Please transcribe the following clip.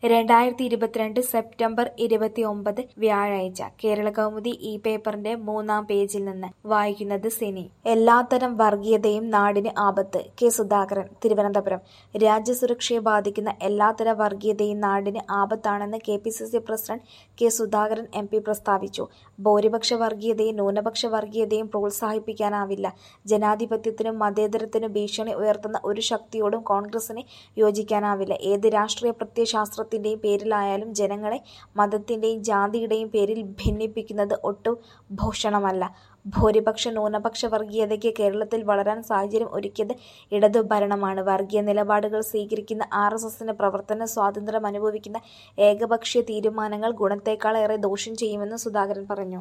രണ്ടായിരത്തി ഇരുപത്തിരണ്ട് സെപ്റ്റംബർ ഇരുപത്തിയൊമ്പത് വ്യാഴാഴ്ച കേരളകൗമുദി ഈ പേപ്പറിന്റെ മൂന്നാം പേജിൽ നിന്ന് വായിക്കുന്നത് സിനി എല്ലാത്തരം വർഗീയതയും നാടിന് ആപത്ത് കെ സുധാകരൻ തിരുവനന്തപുരം രാജ്യസുരക്ഷയെ ബാധിക്കുന്ന എല്ലാത്തരം വർഗീയതയും നാടിന് ആപത്താണെന്ന് K P C C president K Sudhakaran M P പ്രസ്താവിച്ചു ഭൂരിപക്ഷ വർഗീയതയും ന്യൂനപക്ഷ വർഗീയതയും പ്രോത്സാഹിപ്പിക്കാനാവില്ല ജനാധിപത്യത്തിനും മതേതരത്തിനും ഭീഷണി ഉയർത്തുന്ന ഒരു ശക്തിയോടും കോൺഗ്രസിന് യോജിക്കാനാവില്ല ഏത് രാഷ്ട്രീയ പ്രത്യയശാസ്ത്രത്തിന്റെയും പേരിലായാലും ജനങ്ങളെ മതത്തിന്റെയും ജാതിയുടെയും പേരിൽ ഭിന്നിപ്പിക്കുന്നത് ഒട്ടും ഭൂഷണമല്ല ഭൂരിപക്ഷ ന്യൂനപക്ഷ വർഗീയതയ്ക്ക് കേരളത്തിൽ വളരാൻ സാഹചര്യം ഒരുക്കിയത് ഇടതു ഭരണമാണ് വർഗീയ നിലപാടുകൾ സ്വീകരിക്കുന്ന ആർ എസ് എസിന് പ്രവർത്തന സ്വാതന്ത്ര്യം അനുഭവിക്കുന്ന ഏകപക്ഷീയ തീരുമാനങ്ങൾ ഗുണത്തേക്കാളേറെ ദോഷം ചെയ്യുമെന്ന് സുധാകരൻ പറഞ്ഞു